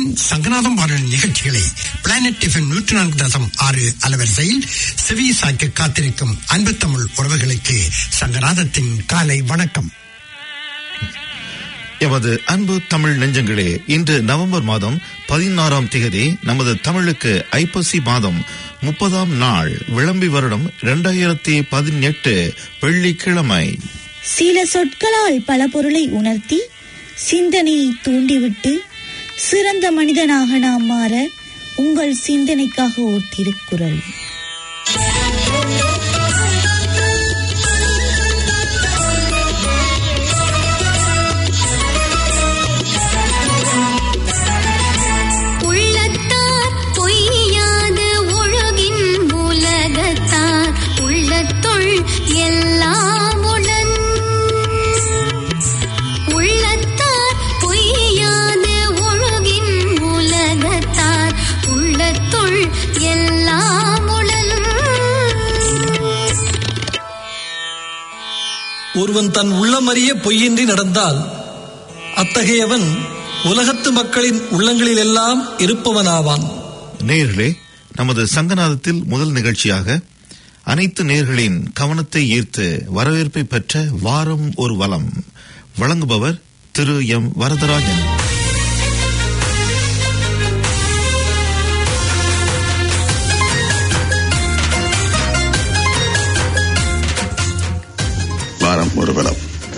எஃப்எம்மின் சங்கநாதம் வானொலி நிகழ்ச்சிகளை பிளானட் எஃப்எம் நூற்றி நான்கு தசம் ஆறு அலவரிசையில் செவி சாய்க்க காத்திருக்கும் அன்பு தமிழ் உறவுகளுக்கு சங்கநாதத்தின் காலை வணக்கம் எமது அன்பு தமிழ் நெஞ்சங்களே இன்று நவம்பர் மாதம் பதினாறாம் திகதி நமது தமிழுக்கு ஐப்பசி மாதம் முப்பதாம் நாள் விளம்பி வருடம் இரண்டாயிரத்தி பதினெட்டு வெள்ளிக்கிழமை சில சொற்களால் பல பொருளை உணர்த்தி சிந்தனையை தூண்டிவிட்டு சிறந்த மனிதனாக நாம் மாற உங்கள் சிந்தனைக்காக ஓர் திருக்குறள் உள்ளத்தார் பொய்யாது ஒழுகின் உலகத்தார் உள்ளத்துள் எல்லாம் உளன் உள்ளத்தார் பொய்யாது ஒழுகின் உலகத்தார் உள்ளத்துள் எல்லாம் உளன் ஒருவன் தன் உள்ளமறிய பொய்யின்றி நடந்தால் அத்தகையவன் உலகத்து மக்களின் உள்ளங்களிலெல்லாம் இருப்பவனாவான் நேர்களே நமது சங்கநாதத்தில் முதல் நிகழ்ச்சியாக அனைத்து நேர்களின் கவனத்தை ஈர்த்து வரவேற்பை பெற்ற வாரம் ஒரு வளம் வழங்குபவர் திரு எம் வரதராஜன் வாரம் ஒரு பலம்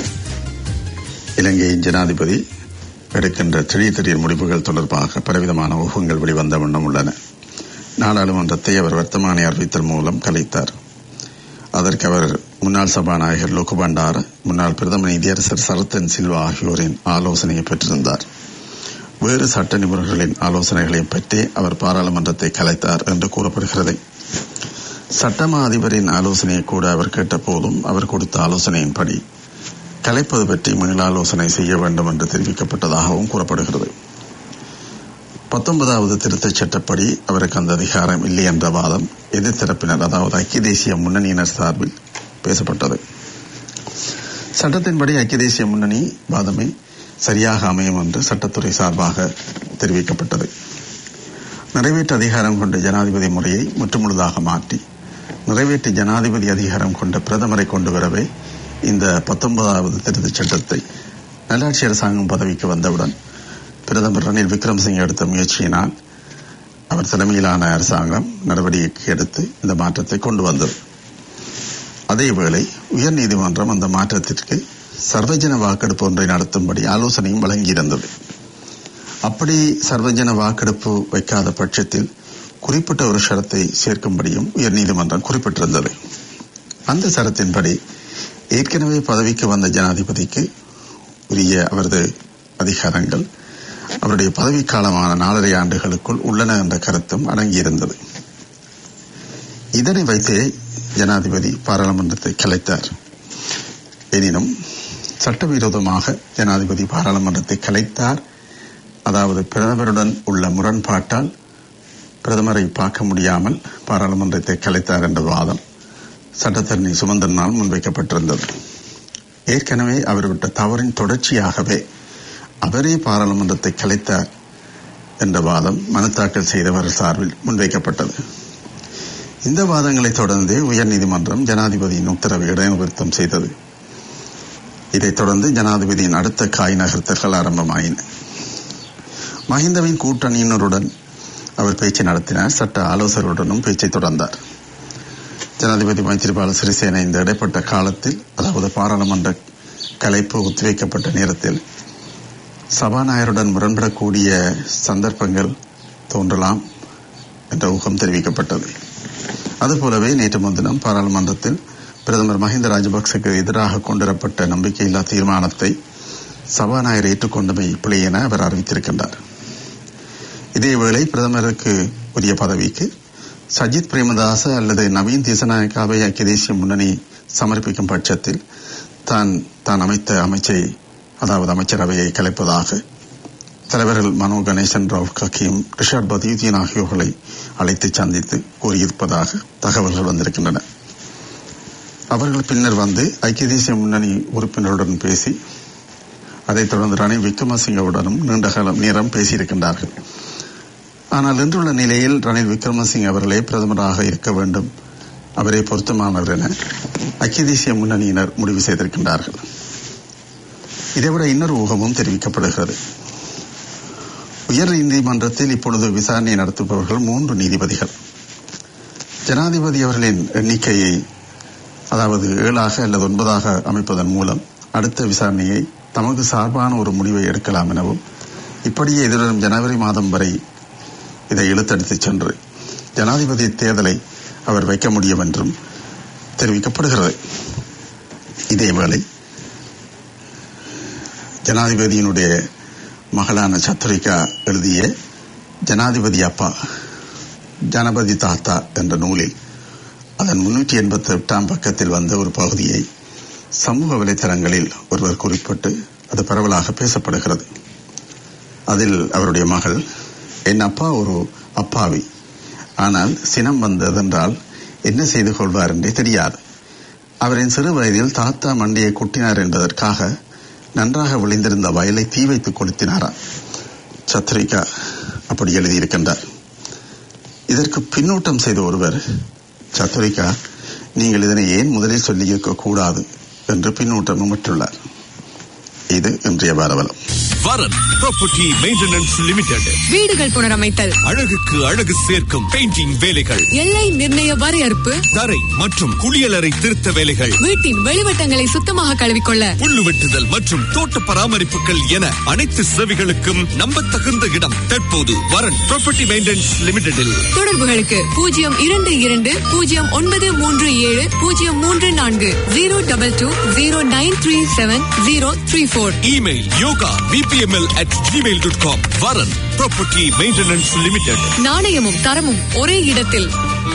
இலங்கையின் ஜனாதிபதி எடுக்கின்ற திடீர் திடீர் முடிவுகள் தொடர்பாக பலவிதமான ஊகங்கள் வெளிவந்த வண்ணம் உள்ளன நாடாளுமன்றத்தை அவர் வர்த்தமானி அறிவித்தல் மூலம் கலைத்தார் அதற்கு அவர் முன்னாள் சபாநாயகர் லோகு பண்டார முன்னாள் பிரதம நீதியரசர் சரத்தன் சில்வா ஆகியோரின் ஆலோசனையை பெற்றிருந்தார் வேறு சட்ட நிபுணர்களின் ஆலோசனைகளையும் பெற்றே அவர் பாராளுமன்றத்தை கலைத்தார் என்று கூறப்படுகிறது சட்டமா அதிபரின் ஆலோசனையை கூட அவர் கேட்ட போதும் அவர் கொடுத்த ஆலோசனையின்படி கலைப்பது பற்றி மீளாலோசனை செய்ய வேண்டும் என்று தெரிவிக்கப்பட்டதாகவும் கூறப்படுகிறது பத்தொன்பதாவது திருத்தச் சட்டப்படி அவருக்கு அந்த அதிகாரம் இல்லை என்ற வாதம் எதிர்த்தரப்பினர் அதாவது ஐக்கிய தேசிய முன்னணியினர் சார்பில் பேசப்பட்டது சட்டத்தின்படி ஐக்கிய தேசிய முன்னணி வாதமே சரியாக அமையும் என்று சட்டத்துறை சார்பாக தெரிவிக்கப்பட்டது நிறைவேற்று அதிகாரம் கொண்ட ஜனாதிபதி முறையை முற்றுமுழுதாக மாற்றி நிறைவேற்று ஜனாதிபதி அதிகாரம் கொண்ட பிரதமரை கொண்டு வரவே இந்த பத்தொன்பதாவது திருத்தச் சட்டத்தை நல்லாட்சி அரசாங்கம் பதவிக்கு வந்தவுடன் பிரதமர் ரணில் விக்ரமசிங்கே எடுத்த முயற்சியினால் அவர் தலைமையிலான அரசாங்கம் நடவடிக்கை எடுத்து இந்த மாற்றத்தை கொண்டு வந்தது அதேவேளை உயர்நீதிமன்றம் அந்த மாற்றத்திற்கு சர்வஜன வாக்கெடுப்பு ஒன்றை நடத்தும்படி ஆலோசனையும் வழங்கியிருந்தது அப்படி சர்வஜன வாக்கெடுப்பு வைக்காத பட்சத்தில் குறிப்பிட்ட ஒரு ஷரத்தை சேர்க்கும்படியும் உயர்நீதிமன்றம் குறிப்பிட்டிருந்தது அந்த சரத்தின்படி ஏற்கனவே பதவிக்கு வந்த ஜனாதிபதிக்கு உரிய அவரது அதிகாரங்கள் அவருடைய பதவிக்காலமான நாலரை ஆண்டுகளுக்குள் உள்ளன என்ற கருத்தும் அடங்கியிருந்தது இதனை வைத்தே ஜனாதிபதி பாராளுமன்றத்தை கலைத்தார் எனினும் சட்டவிரோதமாக ஜனாதிபதி பாராளுமன்றத்தை கலைத்தார் அதாவது பிரதமருடன் உள்ள முரண்பாட்டால் பிரதமரை பார்க்க முடியாமல் பாராளுமன்றத்தை கலைத்தார் என்ற வாதம் சட்டத்தரணி சுமந்திரனால் முன்வைக்கப்பட்டிருந்தது ஏற்கனவே அவர் விட்ட தவறின் தொடர்ச்சியாகவே அவரே பாராளுமன்றத்தை கலைத்தார் என்ற வாதம் மனு தாக்கல் செய்தவர் சார்பில் முன்வைக்கப்பட்டது இந்த வாதங்களை தொடர்ந்து உயர்நீதிமன்றம் ஜனாதிபதியின் உத்தரவை இடைநிறுத்தம் செய்தது இதைத் தொடர்ந்து ஜனாதிபதியின் அடுத்த காய் நகர்த்தல்கள் ஆரம்பமாயின மஹிந்தவின் கூட்டணியினருடன் அவர் பேச்சு நடத்தினார் சட்ட ஆலோசகருடனும் பேச்சை தொடர்ந்தார் ஜனாதிபதி மைத்திரிபால சிறிசேன இந்த இடைப்பட்ட காலத்தில் அதாவது பாராளுமன்ற கலைப்பு ஒத்திவைக்கப்பட்ட நேரத்தில் சபாநாயகருடன் முரண்படக்கூடிய சந்தர்ப்பங்கள் தோன்றலாம் என்ற ஊகம் தெரிவிக்கப்பட்டது அதுபோலவே நேற்று முன்தினம் பாராளுமன்றத்தில் பிரதமர் மஹிந்த ராஜபக்சக்கு எதிராக கொண்டுவரப்பட்ட நம்பிக்கையில்லா தீர்மானத்தை சபாநாயகர் ஏற்றுக்கொண்டமை பிழை என அவர் அறிவித்திருக்கின்றார் இதேவேளை பிரதமருக்கு உரிய பதவிக்கு சஜித் பிரேமதாச அல்லது நவீன் திசநாயக்காவை ஐக்கிய தேசிய முன்னணி சமர்ப்பிக்கும் பட்சத்தில் தான் தான் அமைத்த அமைச்சை அதாவது அமைச்சரவையை கலைப்பதாக தலைவர்கள் மனோ கணேசன் ராவ் கக்கீம் ரிஷாட் பதியுதீன் ஆகியோர்களை அழைத்து சந்தித்து கூறியிருப்பதாக தகவல்கள் வந்திருக்கின்றன அவர்கள் பின்னர் வந்து ஐக்கிய தேசிய முன்னணி உறுப்பினருடன் பேசி அதைத் தொடர்ந்து ரணில் விக்ரமசிங்கவுடனும் நீண்ட காலம் நேரம் பேசியிருக்கின்றார்கள் ஆனால் இன்றுள்ள நிலையில் ரணில் விக்ரமசிங்க அவர்களே பிரதமராக இருக்க வேண்டும் அவரே பொருத்தமானவர் என ஐக்கிய தேசிய முன்னணியினர் முடிவு செய்திருக்கின்றார்கள் இதைவிட இன்னொரு ஊகமும் தெரிவிக்கப்படுகிறது உயர் நீதிமன்றத்தில் இப்பொழுது விசாரணை நடத்துபவர்கள் மூன்று நீதிபதிகள் ஜனாதிபதி அவர்களின் எண்ணிக்கையை அதாவது ஏழாக அல்லது ஒன்பதாக அமைப்பதன் மூலம் அடுத்த விசாரணையை தமக்கு சார்பான ஒரு முடிவை எடுக்கலாம் எனவும் இப்படியே எதிர்வரும் ஜனவரி மாதம் வரை இதை இழுத்தடித்துச் சென்று ஜனாதிபதி தேர்தலை அவர் வைக்க முடியும் என்றும் தெரிவிக்கப்படுகிறது இதேவேளை ஜனாதிபதியினுடைய மகளான சத்ரிகா எழுதிய ஜனாதிபதி அப்பா ஜனபதி தாத்தா என்ற நூலில் அதன் முன்னூற்றி எண்பத்தி எட்டாம் பக்கத்தில் வந்த ஒரு பகுதியை சமூக வலைத்தளங்களில் ஒருவர் குறிப்பிட்டு அது பரவலாக பேசப்படுகிறது அதில் அவருடைய மகள் என் அப்பா ஒரு அப்பாவி ஆனால் சினம் வந்ததென்றால் என்ன செய்து கொள்வார் என்றே தெரியாது அவரின் சிறு வயதில் தாத்தா மண்டியை குட்டினார் என்பதற்காக நன்றாக விளைந்திருந்த வயலை தீ வைத்து கொளுத்தினாராம் சத்ரிகா அப்படி எழுதியிருக்கின்றார் இதற்கு பின்னூட்டம் செய்த ஒருவர் சத்ரிகா நீங்கள் இதனை ஏன் முதலில் சொல்லியிருக்க கூடாது என்று பின்னூட்டமும் விட்டுள்ளார் இது இன்றைய பரவலம் வரன் ப்ராப்பர்ட்டி மெயின்டெனன்ஸ் லிமிடெட் வீடுகள் புனரமைத்தல் அழகுக்கு அழகு சேர்க்கும் பெயிண்டிங் வேலைகள் எல்லை நிர்ணய வரையறுப்பு தரை மற்றும் குளியலறை திருத்த வேலைகள் வீட்டின் வெளிவட்டங்களை சுத்தமாக கழுவிக்கொள்ள புல்லு வெட்டுதல் மற்றும் தோட்ட பராமரிப்புகள் என அனைத்து சேவைகளுக்கும் நம்பத்தகுந்த இடம் தற்போது வரன் ப்ராப்பர்ட்டி மெயின்டெனன்ஸ் லிமிடெடில் தொடர்புகளுக்கு பூஜ்ஜியம் இரண்டு இரண்டு பூஜ்ஜியம் ஒன்பது மூன்று ஏழு பூஜ்ஜியம் மூன்று நான்கு zero double two zero nine three seven zero three four email yoga BPML at Gmail dot com Varan property maintenance limited நாணயமும் தரமும் ஒரே இடத்தில்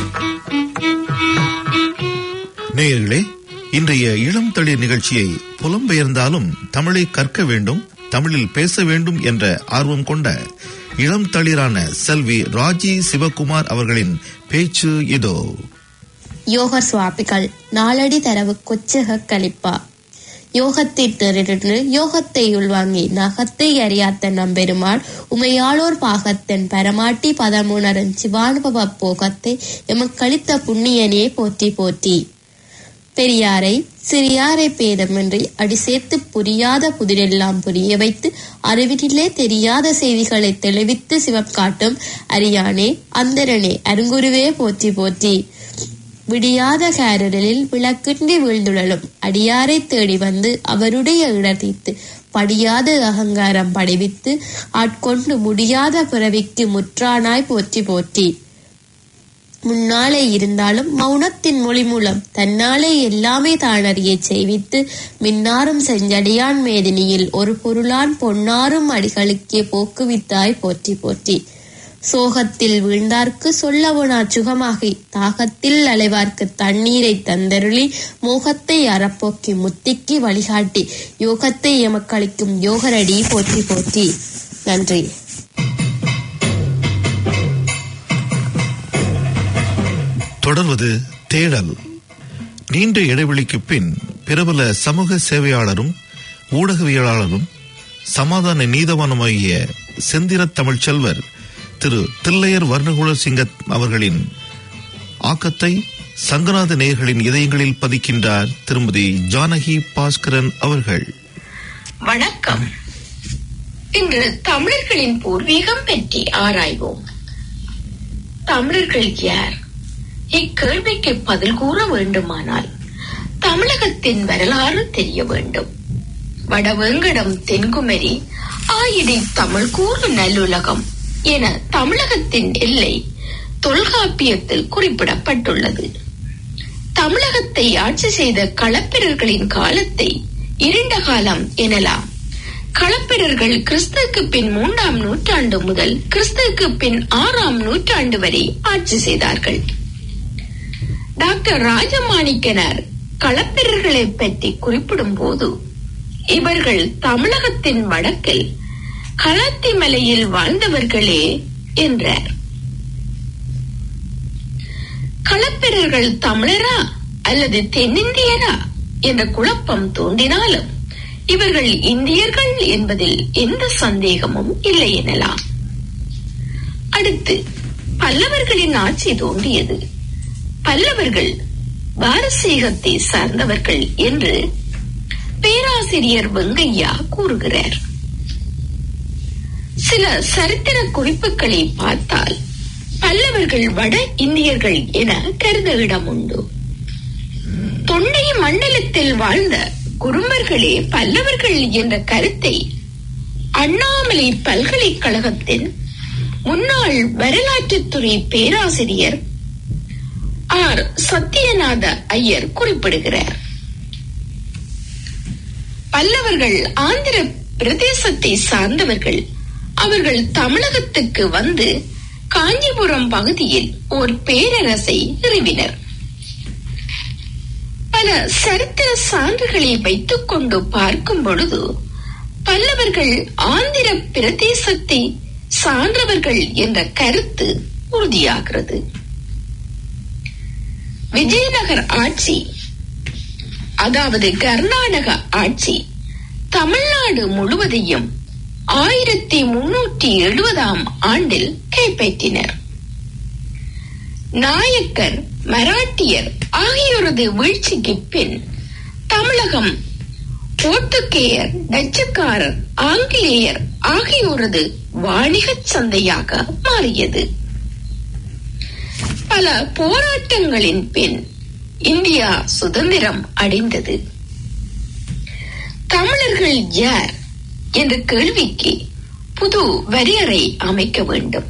நேயர்களே இன்றைய இளம் தளிர் நிகழ்ச்சியை புலம்பெயர்ந்தாலும் தமிழை கற்க வேண்டும் தமிழில் பேச வேண்டும் என்ற ஆர்வம் கொண்ட இளம் தளிரான செல்வி ராஜி சிவகுமார் அவர்களின் பேச்சு இதோ யோக சுவாபிகள் நாளடி தரவு கொச்சக கலிப்பா யோகத்தை திரண்டு யோகத்தை உள்வாங்கி நகத்தை அறியாத்த நம்பெருமாள் உமையாளோர் பாகத்தன் பரமாட்டி பதமுணரன் சிவானுபவ போகத்தை எமக்களித்த புண்ணியனே போற்றி போற்றி பெரியாரை சிறியாரை பேதமின்றி அடி சேர்த்து புரியாத புதிரெல்லாம் புரிய வைத்து அறிவினிலே தெரியாத செய்திகளை தெளிவித்து சிவம் காட்டும் அரியானே அந்தரனே அருங்குருவே போற்றி போற்றி விடியாத கேரலில் விளக்கின்றி வீழ்ந்துழலும் அடியாரை தேடி வந்து அவருடைய இடர்த்தீர்த்து படியாத அகங்காரம் படைவித்து ஆட்கொண்டு முடியாத பிறவிக்கு முற்றானாய் போற்றி போற்றி முன்னாலே இருந்தாலும் மௌனத்தின் மொழி மூலம் தன்னாலே எல்லாமே தானறிய செய்வித்து மின்னாரும் செஞ்சடியான் மேதினியில் ஒரு பொருளான் பொன்னாரும் அடிகளுக்கே போக்குவித்தாய் போற்றி போற்றி சோகத்தில் வீழ்ந்தார்க்கு சொல்லவுனா சுகமாகி தாகத்தில் அலைவார்க்கு தண்ணீரை தந்தருளி மோகத்தை அறப்போக்கி முத்திக்கு வழிகாட்டி யோகத்தை எமக்களிக்கும் யோகரடி போற்றி போற்றி நன்றி தொடர்வது தேடல் நீண்ட இடைவெளிக்கு பின் பிரபல சமூக சேவையாளரும் ஊடகவியலாளரும் சமாதான நீதவானுமாகிய செந்திர தமிழ்ச் செல்வர் திரு தில்லையர் வர்ணகுல சிங்க அவர்களின் ஆக்கத்தை சங்கநாத நேயர்களின் இதயங்களில் பதிக்கின்றார் திருமதி ஜானகி பாஸ்கரன் அவர்கள் வணக்கம் இன்று தமிழர்களின் பூர்வீகம் பற்றி ஆராய்வோம் தமிழர்கள் யார் இக்கேள்விக்கு பதில் கூற வேண்டுமானால் தமிழகத்தின் வரலாறு தெரிய வேண்டும் வடவேங்கடம் தென்குமரி ஆயிடை தமிழ் கூறு நல்லுலகம் என தமிழகத்தின் எல்லை தொல்காப்பியத்தில் குறிப்பிடப்பட்டுள்ளது தமிழகத்தை ஆட்சி செய்த களப்பிரர்களின் காலத்தை இருண்ட காலம் எனலாம் களப்பிரர்கள் கிறிஸ்துக்கு பின் மூன்றாம் நூற்றாண்டு முதல் கிறிஸ்துக்கு பின் ஆறாம் நூற்றாண்டு வரை ஆட்சி செய்தார்கள் டாக்டர் ராஜமாணிக்கனர் களப்பிரர்களை பற்றி குறிப்பிடும் போது இவர்கள் தமிழகத்தின் வடக்கில் களத்தி மலையில் வாழ்ந்தவர்களே என்றார் களப்பிரர்கள் தமிழரா அல்லது தென்னிந்தியரா என்ற குழப்பம் தோன்றினாலும் இவர்கள் இந்தியர்கள் என்பதில் எந்த சந்தேகமும் இல்லை எனலாம் அடுத்து பல்லவர்களின் ஆட்சி தோன்றியது பல்லவர்கள் பாரசீகத்தை சார்ந்தவர்கள் என்று பேராசிரியர் வெங்கையா கூறுகிறார் சில சரித்திர குறிப்புகளை பார்த்தால் பல்லவர்கள் வட இந்தியர்கள் என கருத இடம் உண்டு தொண்டை மண்டலத்தில் வாழ்ந்த குறும்பர்களே பல்லவர்கள் என்ற கருத்தை அண்ணாமலை பல்கலைக்கழகத்தின் முன்னாள் வரலாற்றுத்துறை பேராசிரியர் ஆர் சத்யநாத ஐயர் குறிப்பிடுகிறார் பல்லவர்கள் ஆந்திர பிரதேசத்தை சார்ந்தவர்கள் அவர்கள் தமிழகத்துக்கு வந்து காஞ்சிபுரம் பகுதியில் ஒரு பேரரசை நிறுவினர் பல சரித்திர சான்றுகளை வைத்துக் கொண்டு பார்க்கும் பொழுது பல்லவர்கள் ஆந்திர பிரதேசத்தை சார்ந்தவர்கள் என்ற கருத்து உறுதியாகிறது விஜயநகர் ஆட்சி அதாவது கர்நாடக ஆட்சி தமிழ்நாடு முழுவதையும் ஆயிரத்தி முன்னூற்றி எழுபதாம் ஆண்டில் கைப்பற்றினர் நாயக்கர் மராட்டியர் ஆகியோரது வீழ்ச்சிக்கு பின் தமிழகம் போர்த்துகேயர் டச்சுக்காரர் ஆங்கிலேயர் ஆகியோரது வாணிகச் சந்தையாக மாறியது பல போராட்டங்களின் பின் இந்தியா சுதந்திரம் அடைந்தது தமிழர்கள் யார் என்ற கேள்விக்கு புது வரையறை அமைக்க வேண்டும்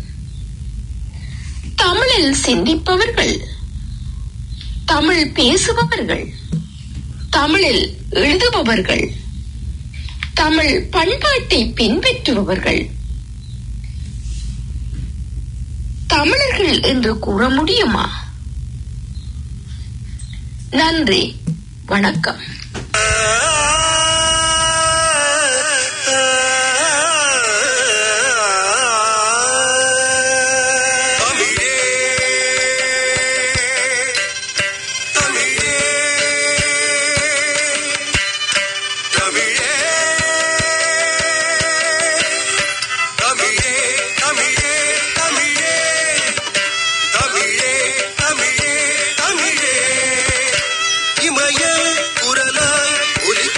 தமிழில் சிந்திப்பவர்கள் தமிழ் பேசுபவர்கள் தமிழில் எழுதுபவர்கள் தமிழ் பண்பாட்டை பின்பற்றுபவர்கள் தமிழர்கள் என்று கூற முடியுமா நன்றி வணக்கம் இமய குரலாய் ஒலி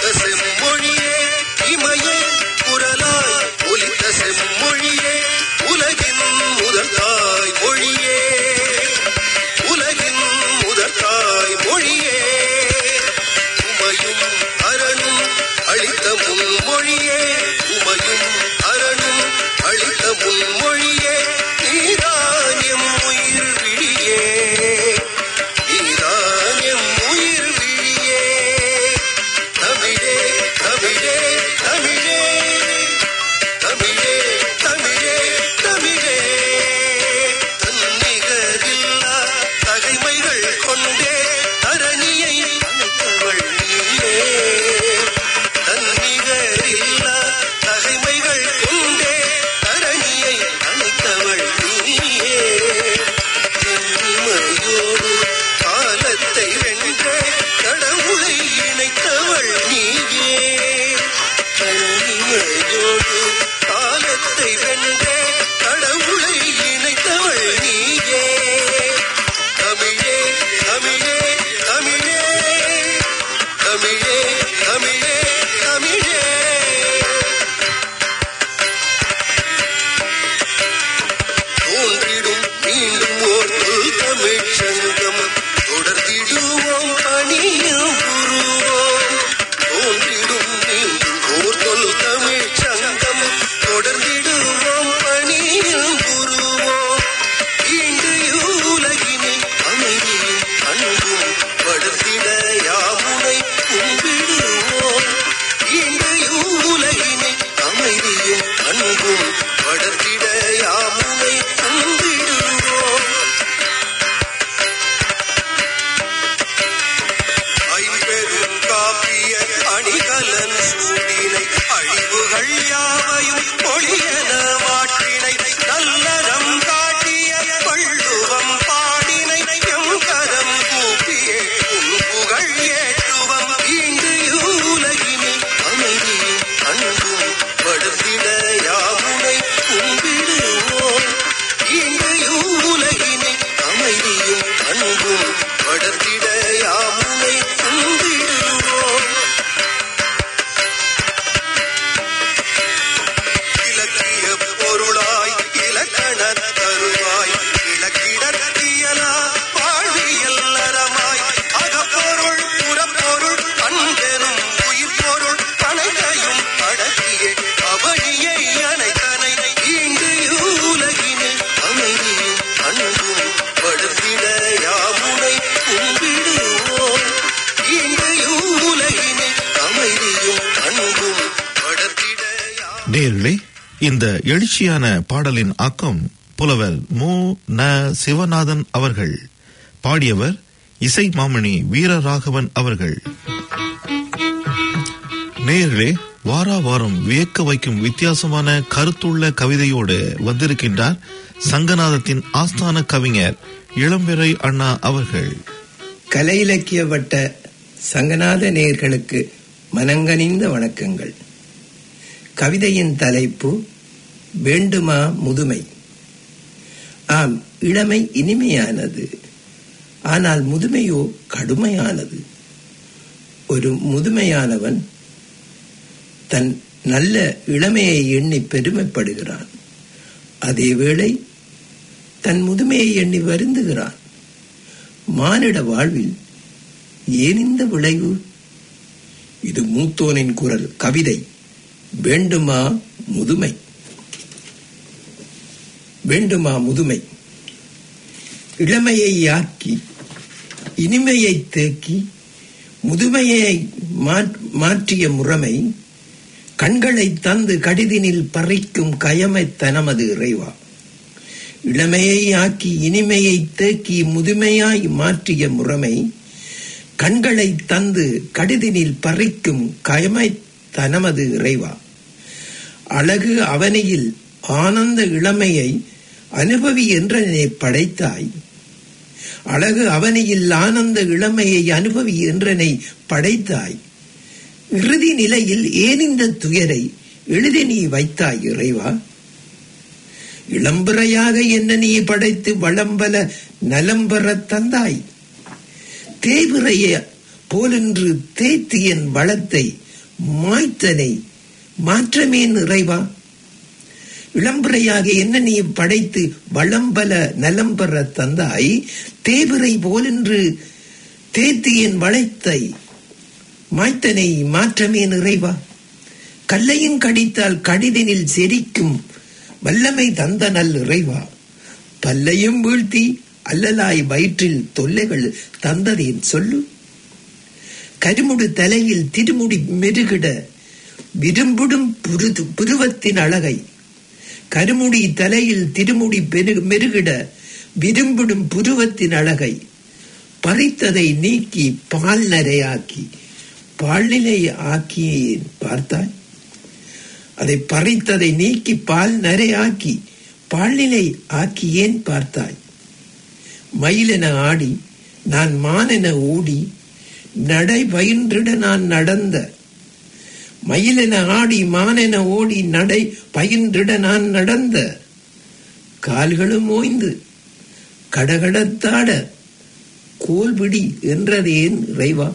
அன்பும் படர்த்திட யாமுனை கும்பிடுவோம் இலக்கிய பொருளாய் இலக்கண தருவாய் இலக்கிடத்தியலா வாழ்வியல் அறமாய் அகப்பொருள் புறப்பொருள் அன்பெனும் உயிர் பொருள் அனைத்தையும் அடக்கிய அவனியை அனைத்தனை ஈண்டு உலகினில் அமைதியும் அன்பும் படுத்திட யாமுனை கும்பிடுவோம் ஈண்டு உலகினில் அமைதியும் அன்பும் படுத்திட நேர்களே இந்த எழுச்சியான பாடலின் ஆக்கம் புலவர் மு ந சிவநாதன் அவர்கள் பாடியவர் இசை மாமணி வீரராகவன் அவர்கள் நேர்களே வாரா வாரம் வியக்க வைக்கும் வித்தியாசமான கருத்துள்ள கவிதையோடு வந்திருக்கின்றார் சங்கநாதத்தின் ஆஸ்தான கவிஞர் இளம்பிறை அண்ணா அவர்கள் கலை இலக்கிய வட்ட சங்கநாத நேயர்களுக்கு மனங்கனிந்த வணக்கங்கள் கவிதையின் தலைப்பு வேண்டுமா முதுமை ஆம் இளமை இனிமையானது ஆனால் முதுமையோ கடுமையானது ஒரு முதுமையானவன் தன் நல்ல இளமையை எண்ணி பெருமைப்படுகிறான் அதேவேளை தன் முதுமையை எண்ணி வருந்துகிறான் மானிட வாழ்வில் ஏன் இந்த விளைவு இது மூத்தோனின் குரல் கவிதை வேண்டுமா முதுமை வேண்டுமா முதுமை இளமையை ஆக்கி இனிமையை தேக்கி முதுமையை மாற்- மாற்றிய முறைமை கண்களை தந்து கடிதினில் பறிக்கும் கயமைத்தனமது இறைவா இளமையை ஆக்கி இனிமையை தேக்கி முதுமையாய் மாற்றிய முறைமை கண்களை தந்து கடிதினில் பறிக்கும் கயமைத்தனமது இறைவா அழகு அவனியில் ஆனந்த இளமையை அனுபவி என்றனை படைத்தாய் அழகு அவனியில் ஆனந்த இளமையை அனுபவி என்றனை படைத்தாய் இறுதி நிலையில் ஏன் இந்த துயரை எழுதி நீ வைத்தாய் இறைவா இளம்பிறையாக என்ன நீ படைத்து வளம்பல நலம்பெற தந்தாய் தேய்பிறைய போலென்று தேய்த்து என் வளத்தை மாய்த்தனை மாற்றமே நிறைவா இளம்பிறையாக என்ன நீ படைத்து வளம்பல நலம் பெற தந்தாய் தேபிறை போலென்று தேய்த்து என் வளைத்தை மாய்த்தனை மாற்றமே நிறைவா கல்லையும் கடித்தால் கடிதனில் செரிக்கும் வல்லமை தந்த நல் இறைவா பல்லையும் வீழ்த்தி அல்லலாய் வயிற்றில் தொல்லைகள் தந்ததேன் சொல்லு கருமுடு தலையில் திருமுடி மெருகிட விரும்பிடும் புருது புருவத்தின் அழகை கருமுடி தலையில் திருமுடி பெரு- மெருகிட விரும்பிடும் புருவத்தின் அழகை பறித்ததை நீக்கி பால் நரையாக்கி பால்நிலை ஆக்கியேன் பார்த்தாய் அதை பறித்ததை நீக்கி பால் நரையாக்கி பால்நிலை ஆக்கி ஏன் பார்த்தாய் மயிலென ஆடி நான் மானென ஓடி நடை பயின்றிட நான் நடந்த மயிலென ஆடி மானென ஓடி நடை பயின்றிட நான் நடந்த கால்களும் ஓய்ந்து கடகடத்தாட கோல்பிடி என்றதேன் இறைவா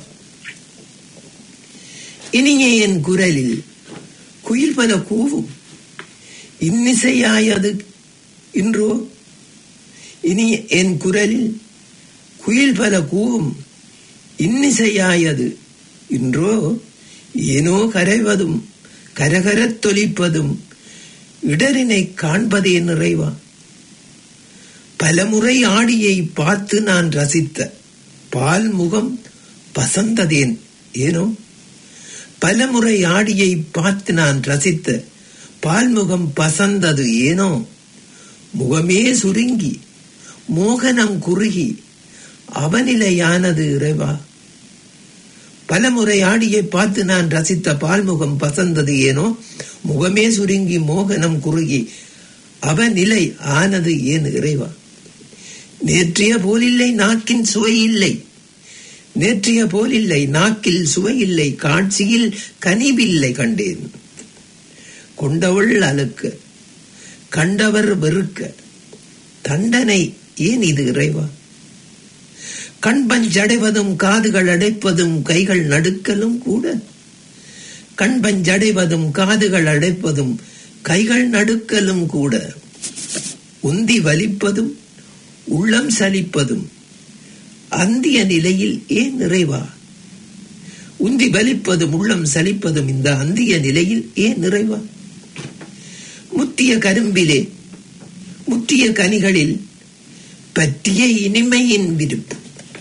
இனிய என் குரலில் குயில் பல கூவும் இன்னிசையாயது இன்றோ இனி என் குரலில் குயில் பல கூவும் இன்னிசையாயது இன்றோ ஏனோ கரைவதும் கரகரத் தொலிப்பதும் இடரினை காண்பதே நிறைவா பலமுறை ஆடியை பார்த்து நான் ரசித்த பால் முகம் பசந்ததேன் ஏனோ பலமுறை ஆடியை பார்த்து நான் ரசித்த பால்முகம் பசந்தது ஏனோ முகமே சுருங்கி மோகனம் குறுகி அவநிலையானது இறைவா பலமுறை ஆடியை பார்த்து நான் ரசித்த பால்முகம் பசந்தது ஏனோ முகமே சுருங்கி மோகனம் குறுகி அவநிலை ஆனது ஏன் இறைவா நேற்றைய போலில்லை நாக்கின் சுவை இல்லை நேற்றைய போலில்லை நாக்கில் சுவையில்லை காட்சியில் கனிவில்லை கண்டேன் கொண்டவள் அழுக்க கண்டவர் வெறுக்க தண்டனை ஏன் இது இறைவா கண்பஞ்சடைவதும் காதுகள் அடைப்பதும் கைகள் நடுக்கலும் கூட கண்பஞ்சடைவதும் காதுகள் அடைப்பதும் கைகள் நடுக்கலும் கூட உந்தி வலிப்பதும் உள்ளம் சலிப்பதும் அந்திய நிலையில் ஏன் நிறைவா உந்தி வலிப்பதும் உள்ளம் சலிப்பதும் இந்த அந்திய நிலையில் ஏன் நிறைவா முத்திய கரும்பிலே முற்றிய கனிகளில் பற்றிய இனிமையின் விருப்பு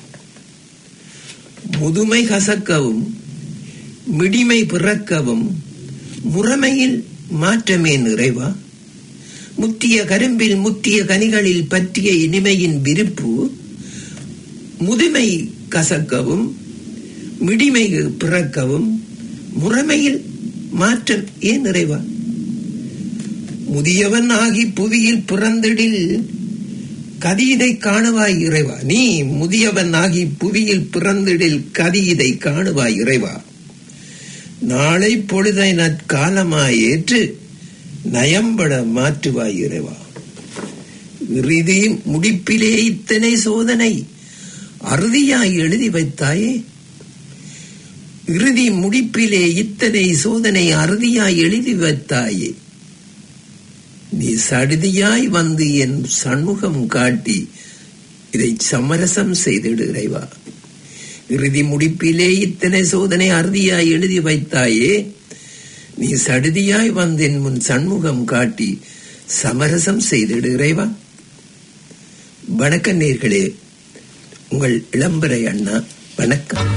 முதுமை கசக்கவும் மிடிமை பிறக்கவும் முறைமையில் மாற்றமே நிறைவா முத்திய கரும்பில் முத்திய கனிகளில் பற்றிய இனிமையின் விருப்பு முதுமை கசக்கவும் மிடிமை பிறக்கவும் முறைமையில் மாற்றம் ஏன் நிறைவா முதியவன் ஆகி புவியில் பிறந்திடில் கதியிதை காணுவாய் இறைவா நீ முதியவன் ஆகி புவியில் பிறந்திடில் கதியிதை காணுவாய் இறைவா நாளை பொழுதை நற்காலமாய் ஏற்று நயம்பட மாற்றுவாய் இறைவா இறுதி முடிப்பிலே இத்தனை சோதனை அறுதியாய் எழுதி வைத்தாயே இறுதி முடிப்பிலே இத்தனை சோதனை அறுதியாய் எழுதி வைத்தாயே நீ சடுதியாய் வந்து என் சண்முகம் காட்டி இதை சமரசம் செய்திடு இறைவா இறுதி முடிப்பிலே இத்தனை சோதனை அறுதியாய் எழுதி வைத்தாயே நீ சடுதியாய் வந்து என் முன் சண்முகம் காட்டி சமரசம் செய்திடு இறைவா வணக்க நேர்களே உங்கள் இளம்பரை அண்ணா வணக்கம்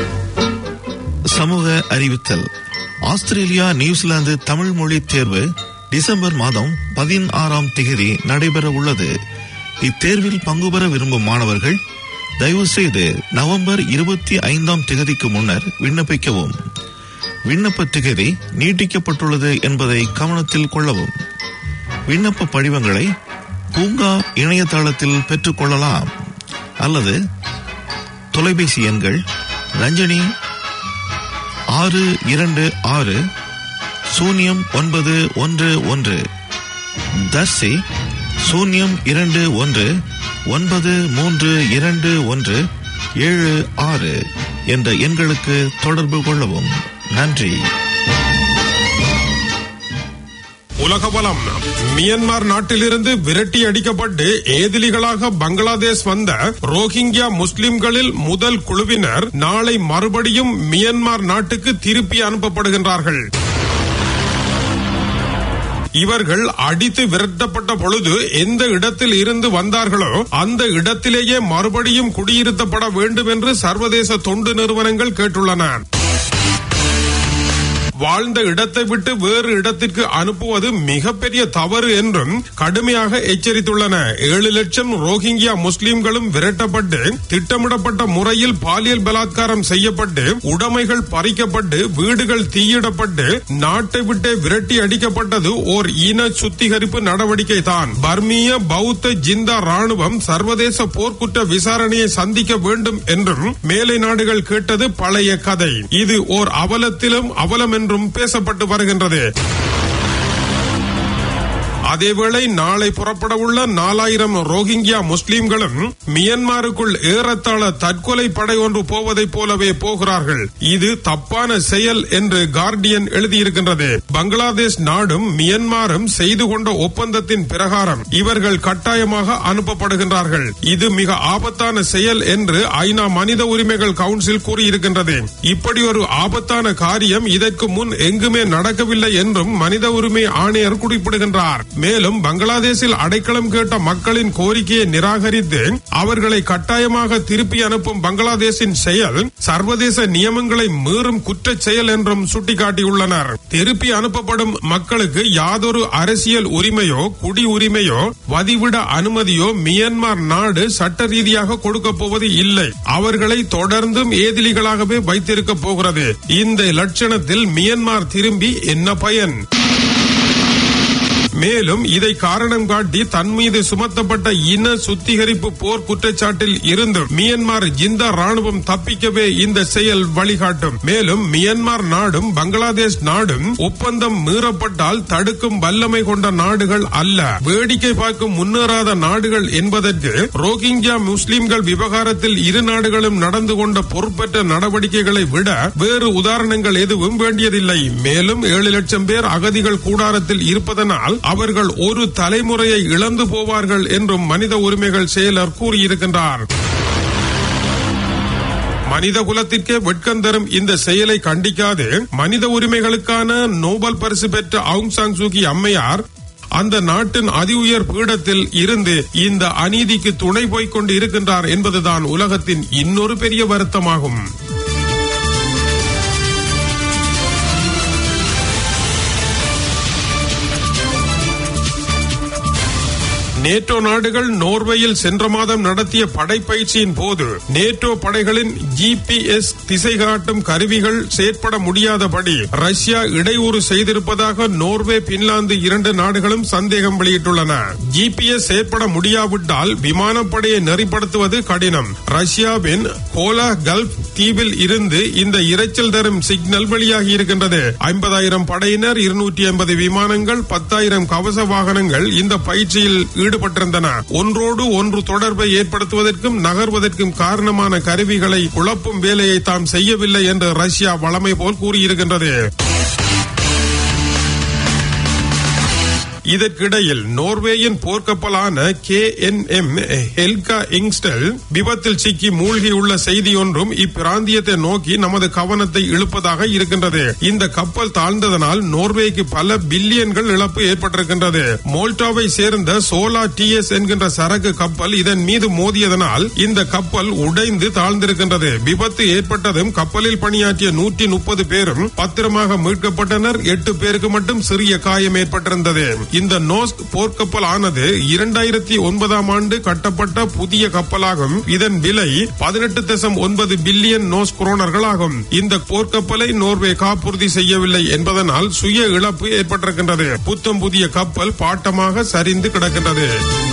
சமூக அறிவித்தல் ஆஸ்திரேலியா நியூசிலாந்து தமிழ் மொழி தேர்வு டிசம்பர் மாதம் பதினாறாம் தேதி நடைபெற உள்ளது இத்தேர்வில் பங்கு பெற விரும்பும் மாணவர்கள் தயவு செய்து நவம்பர் இருபத்தி ஐந்தாம் தேதிக்கு முன்னர் விண்ணப்பிக்கவும் விண்ணப்ப திகதி நீட்டிக்கப்பட்டுள்ளது என்பதை கவனத்தில் கொள்ளவும் விண்ணப்ப படிவங்களை பூங்கா இணையதளத்தில் பெற்றுக்கொள்ளலாம் அல்லது தொலைபேசி எண்கள் ரஞ்சனி ஆறு இரண்டு ஆறு சூன்யம் ஒன்பது ஒன்று ஒன்று தர்சி சூன்யம் இரண்டு ஒன்று ஒன்பது மூன்று இரண்டு ஒன்று ஏழு ஆறு என்ற எண்களுக்கு தொடர்பு கொள்ளவும் நன்றி உலகபலம் மியன்மார் நாட்டிலிருந்து விரட்டி அடிக்கப்பட்டு ஏதிலிகளாக பங்களாதேஷ் வந்த ரோஹிங்கியா முஸ்லிம்களில் முதல் குழுவினர் நாளை மறுபடியும் மியன்மார் நாட்டுக்கு திருப்பி அனுப்பப்படுகின்றார்கள் இவர்கள் அடித்து விரட்டப்பட்ட பொழுது எந்த இடத்தில் இருந்து வந்தார்களோ அந்த இடத்திலேயே மறுபடியும் குடியிருத்தப்பட வேண்டும் என்று சர்வதேச தொண்டு நிறுவனங்கள் கேட்டுள்ளன வாழ்ந்த இடத்தை விட்டு வேறு இடத்திற்கு அனுப்புவது மிகப்பெரிய தவறு என்றும் கடுமையாக எச்சரித்துள்ளன ஏழு லட்சம் ரோஹிங்கியா முஸ்லிம்களும் விரட்டப்பட்டு திட்டமிடப்பட்ட முறையில் பாலியல் பலாத்காரம் செய்யப்பட்டு உடைமைகள் பறிக்கப்பட்டு வீடுகள் தீயிடப்பட்டு நாட்டை விட்டே விரட்டி அடிக்கப்பட்டது ஓர் இன சுத்திகரிப்பு நடவடிக்கை தான் பர்மிய பௌத்த ஜிந்தா ராணுவம் சர்வதேச போர்க்குற்ற விசாரணையை சந்திக்க வேண்டும் என்றும் மேலை நாடுகள் கேட்டது பழைய கதை இது ஓர் அவலத்திலும் அவலம் என்றும் பேசப்பட்டு வருகின்றது அதேவேளை நாளை புறப்பட உள்ள நாலாயிரம் ரோஹிங்கியா முஸ்லிம்களும் மியன்மாருக்குள் ஏறத்தாழ தற்கொலை படை ஒன்று போவதைப் போலவே போகிறார்கள் இது தப்பான செயல் என்று கார்டியன் எழுதியிருக்கின்றது பங்களாதேஷ் நாடும் மியன்மாரும் செய்து கொண்ட ஒப்பந்தத்தின் பிரகாரம் இவர்கள் கட்டாயமாக அனுப்பப்படுகின்றார்கள் இது மிக ஆபத்தான செயல் என்று ஐநா மனித உரிமைகள் கவுன்சில் கூறியிருக்கின்றது இப்படி ஒரு ஆபத்தான காரியம் இதற்கு முன் எங்குமே நடக்கவில்லை என்றும் மனித உரிமை ஆணையர் குறிப்பிடுகின்றார் மேலும் பங்களாதேஷில் அடைக்கலம் கேட்ட மக்களின் கோரிக்கையை நிராகரித்து அவர்களை கட்டாயமாக திருப்பி அனுப்பும் பங்களாதேஷின் செயல் சர்வதேச நியமங்களை மீறும் குற்றச் செயல் என்றும் சுட்டிக்காட்டியுள்ளனர் திருப்பி அனுப்பப்படும் மக்களுக்கு யாதொரு அரசியல் உரிமையோ குடி உரிமையோ வதிவிட அனுமதியோ மியன்மார் நாடு சட்ட ரீதியாக கொடுக்க போவது இல்லை அவர்களை தொடர்ந்தும் ஏதிலிகளாகவே வைத்திருக்க போகிறது இந்த லட்சணத்தில் மியன்மார் திரும்பி என்ன பயன் மேலும் இதை காரணம் காட்டி தன் மீது சுமத்தப்பட்ட இன சுத்திகரிப்பு போர் குற்றச்சாட்டில் இருந்து மியன்மார் ஜிந்தா ராணுவம் தப்பிக்கவே இந்த செயல் வழிகாட்டும் மேலும் மியன்மார் நாடும் பங்களாதேஷ் நாடும் ஒப்பந்தம் மீறப்பட்டால் தடுக்கும் வல்லமை கொண்ட நாடுகள் அல்ல வேடிக்கை பார்க்கும் முன்னேறாத நாடுகள் என்பதற்கு ரோஹிங்கியா முஸ்லிம்கள் விவகாரத்தில் இரு நாடுகளும் நடந்து கொண்ட பொறுப்பற்ற நடவடிக்கைகளை விட வேறு உதாரணங்கள் எதுவும் வேண்டியதில்லை மேலும் ஏழு லட்சம் பேர் அகதிகள் கூடாரத்தில் இருப்பதனால் அவர்கள் ஒரு தலைமுறையை இழந்து போவார்கள் என்றும் மனித உரிமைகள் செயலர் கூறியிருக்கின்றார் மனித குலத்திற்கே வெட்கம் தரும் இந்த செயலை கண்டிக்காது மனித உரிமைகளுக்கான நோபல் பரிசு பெற்ற அவுங் சாங் சூகி அம்மையார் அந்த நாட்டின் அதி உயர் பீடத்தில் இருந்து இந்த அநீதிக்கு துணை போய்க் கொண்டு இருக்கின்றார் என்பதுதான் உலகத்தின் இன்னொரு பெரிய வருத்தமாகும் நேட்டோ நாடுகள் நோர்வேயில் சென்ற மாதம் நடத்திய படைப்பயிற்சியின் போது நேட்டோ படைகளின் ஜிபிஎஸ் திசை காட்டும் கருவிகள் செயற்பட முடியாதபடி ரஷ்யா இடையூறு செய்திருப்பதாக நோர்வே பின்லாந்து இரண்டு நாடுகளும் சந்தேகம் வெளியிட்டுள்ளன ஜிபிஎஸ் செயற்பட முடியாவிட்டால் விமானப்படையை நெறிப்படுத்துவது கடினம் ரஷ்யாவின் கோலா கல்ஃப் தீவில் இருந்து இந்த இரைச்சல் தரும் சிக்னல் வெளியாகி இருக்கின்றது ஐம்பதாயிரம் படையினர் இருநூற்றி ஐம்பது விமானங்கள் பத்தாயிரம் கவச வாகனங்கள் இந்த பயிற்சியில் ஈடுபட்டிருந்தன ஒன்றோடு ஒன்று தொடர்பை ஏற்படுத்துவதற்கும் நகர்வதற்கும் காரணமான கருவிகளை குழப்பும் வேலையை தாம் செய்யவில்லை என்று ரஷ்யா வளமை போல் கூறியிருக்கின்றது இதற்கிடையில் நோர்வேயின் போர்க்கப்பலான K N M Helge Ingstad விபத்தில் சிக்கி மூழ்கியுள்ள செய்தி ஒன்றும் இப்பிராந்தியத்தை நோக்கி நமது கவனத்தை இழுப்பதாக இருக்கின்றது இந்த கப்பல் தாழ்ந்ததனால் நோர்வேக்கு பல பில்லியன்கள் இழப்பு ஏற்பட்டிருக்கின்றது மோல்டாவை சேர்ந்த சோலா டிஎஸ் என்கின்ற சரக்கு கப்பல் இதன் மீது மோதியதனால் இந்த கப்பல் உடைந்து தாழ்ந்திருக்கின்றது விபத்து ஏற்பட்டதும் கப்பலில் பணியாற்றிய நூற்றி முப்பது பேரும் பத்திரமாக மீட்கப்பட்டனர் எட்டு பேருக்கு மட்டும் சிறிய காயம் ஏற்பட்டிருந்தது இந்த நோஸ்க் போர்க்கப்பல் ஆனது இரண்டாயிரத்தி ஒன்பதாம் ஆண்டு கட்டப்பட்ட புதிய கப்பலாகும் இதன் விலை பதினெட்டு தசம் ஒன்பது பில்லியன் நோஸ் குரோனர்கள் ஆகும் இந்த போர்க்கப்பலை நோர்வே காப்புறுதி செய்யவில்லை என்பதனால் சுய இழப்பு ஏற்பட்டிருக்கின்றது புத்தம் புதிய கப்பல் பாட்டமாக சரிந்து கிடக்கின்றது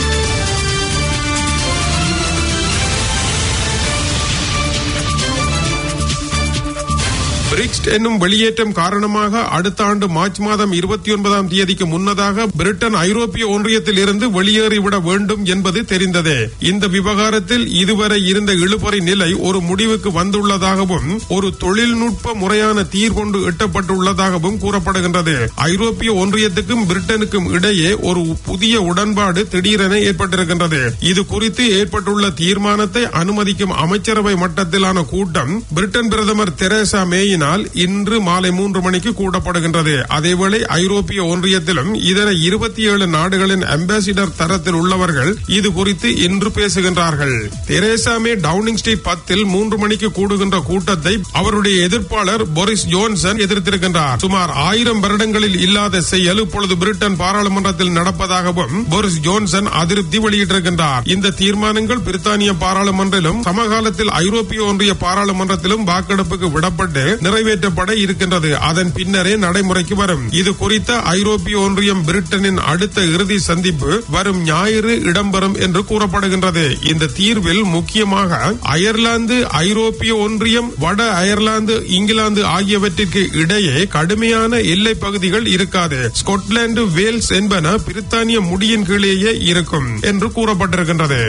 பிரிக்ஸ்ட் என்னும் வெளியேற்றம் காரணமாக அடுத்த ஆண்டு மார்ச் மாதம் இருபத்தி ஒன்பதாம் தேதிக்கு முன்னதாக பிரிட்டன் ஐரோப்பிய ஒன்றியத்தில் இருந்து வெளியேறிவிட வேண்டும் என்பது தெரிந்ததே இந்த விவகாரத்தில் இதுவரை இருந்த இழுபறி நிலை ஒரு முடிவுக்கு வந்துள்ளதாகவும் ஒரு தொழில்நுட்ப முறையான தீர்கொண்டு எட்டப்பட்டுள்ளதாகவும் கூறப்படுகின்றது ஐரோப்பிய ஒன்றியத்துக்கும் பிரிட்டனுக்கும் இடையே ஒரு புதிய உடன்பாடு திடீரென ஏற்பட்டிருக்கின்றது இது குறித்து ஏற்பட்டுள்ள தீர்மானத்தை அனுமதிக்கும் அமைச்சரவை மட்டத்திலான கூட்டம் பிரிட்டன் பிரதமர் தெரேசா மேயின் தேதியினால் இன்று மாலை மூன்று மணிக்கு கூடப்படுகின்றது அதேவேளை ஐரோப்பிய ஒன்றியத்திலும் இதர இருபத்தி ஏழு நாடுகளின் அம்பாசிடர் தரத்தில் உள்ளவர்கள் இது குறித்து இன்று பேசுகின்றார்கள் தெரேசா மே டவுனிங் ஸ்ட்ரீட் பத்தில் மூன்று மணிக்கு கூடுகின்ற கூட்டத்தை அவருடைய எதிர்ப்பாளர் போரிஸ் ஜோன்சன் எதிர்த்திருக்கின்றார் சுமார் ஆயிரம் வருடங்களில் இல்லாத செயல் இப்பொழுது பிரிட்டன் பாராளுமன்றத்தில் நடப்பதாகவும் போரிஸ் ஜோன்சன் அதிருப்தி வெளியிட்டிருக்கின்றார் இந்த தீர்மானங்கள் பிரித்தானிய பாராளுமன்றிலும் சமகாலத்தில் ஐரோப்பிய ஒன்றிய பாராளுமன்றத்திலும் வாக்கெடுப்புக்கு விடப்பட்டு நிறைவேற்றப்பட இருக்கின்றது அதன் பின்னரே நடைமுறைக்கு வரும் இது குறித்த ஐரோப்பிய ஒன்றியம் பிரிட்டனின் அடுத்த இறுதி சந்திப்பு வரும் ஞாயிறு இடம்பெறும் என்று கூறப்படுகின்றது இந்த தீர்வில் முக்கியமாக அயர்லாந்து ஐரோப்பிய ஒன்றியம் வட அயர்லாந்து இங்கிலாந்து ஆகியவற்றிற்கு இடையே கடுமையான எல்லை பகுதிகள் இருக்காது ஸ்கொட்லாந்து வேல்ஸ் என்பன பிரித்தானிய முடியின் கீழேயே இருக்கும் என்று கூறப்பட்டிருக்கின்றது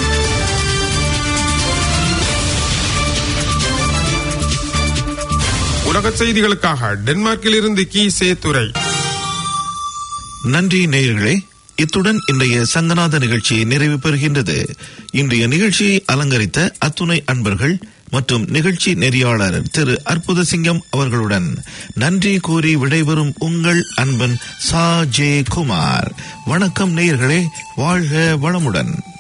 உலக செய்திகளுக்காக டென்மார்க்கில் இருந்து கி சே துறை நன்றி நேயர்களே இத்துடன் இன்றைய சங்கநாத நிகழ்ச்சி நிறைவு பெறுகின்றது இன்றைய நிகழ்ச்சியை அலங்கரித்த அத்துணை அன்பர்கள் மற்றும் நிகழ்ச்சி நெறியாளர் திரு அற்புத சிங்கம் அவர்களுடன் நன்றி கூறி விடைபெறும் உங்கள் அன்பன் சா ஜே குமார் வணக்கம் நேயர்களே வாழ்க வளமுடன்